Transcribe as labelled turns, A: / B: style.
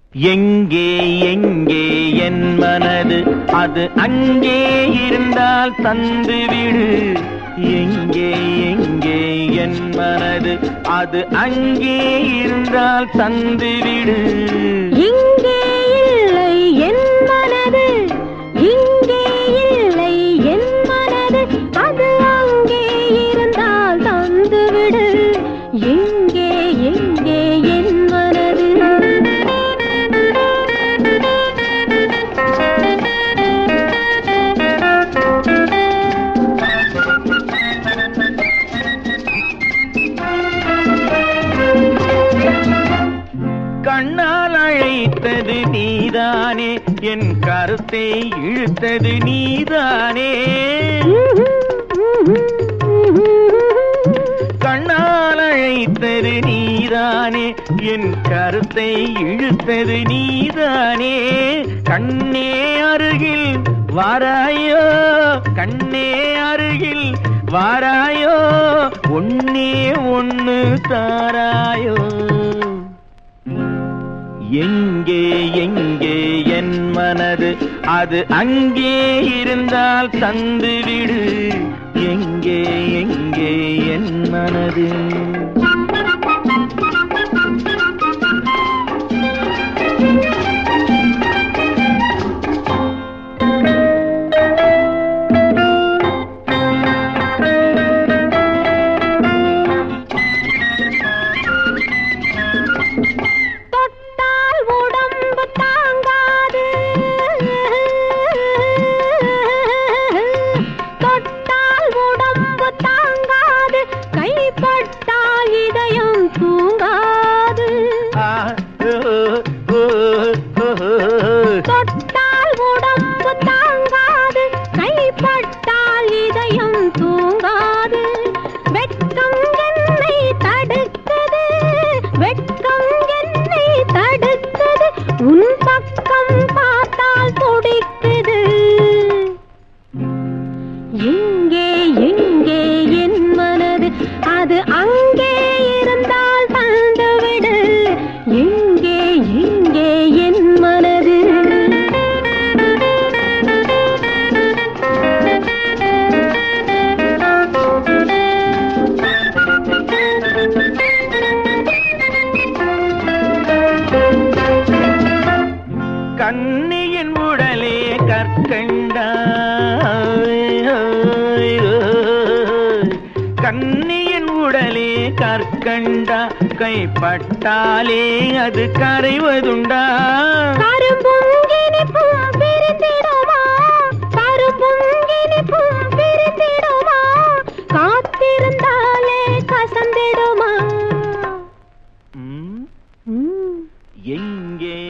A: எங்கே எங்கே என் மனது அது அங்கே இருந்தால் தந்துவிடு எங்கே எங்கே என் மனது அது அங்கே இருந்தால் தந்துவிடு
B: இங்கே இல்லை என் மனது இங்கே இல்லை என் மனது அது அங்கே இருந்தால் தந்துவிடு எங்கே எங்கே என் மனது
A: கண்ணால் அழைத்தது நீதானே என் கருத்தை இழுத்தது நீதானே கண்ணால் அழைத்தது நீதானே என் கருத்தை இழுத்தது நீதானே கண்ணே அருகில் வாராயோ கண்ணே அருகில் வாராயோ ஒன்னே ஒன்னு தாராயோ எங்கே எங்கே என் மனது அது அங்கே இருந்தால் தந்துவிடு எங்கே எங்கே என் மனது
B: தொட்டால் உடம்பு தாங்காது தொட்டால் உடம்பு தாங்காது கைப்பட்டால் இதயம் தூங்காது
A: ஆ, ஓ, ஓ, ஓ, ஓ.
B: தொட்டால் உடம்பு தாங்காது கைப்பட்டால் இதயம் தூங்காது வெட்கம் என்னை தடுக்குது வெட்கம் என்னை தடுக்குது உன் பக்கம் பார்த்தால் துடிக்குது எங்கே எங்கே என் மனது அது அங்கே இருந்தால் தந்துவிடு எங்கே எங்கே என் மனது
A: கண்ணியின் உடலே கற்கண்டா கண்ணியின் உடலே கற்கண்டா கைப்பட்டாலே அது கரைவதுண்டா
B: கரும்புங்கினிப்பும் பிரிந்திடுமா கரும்புங்கினிப்பும் பிரிந்திடுமா காத்திருந்தாலே கசந்திடுமா
A: ம்,
B: ம்.
A: எங்கே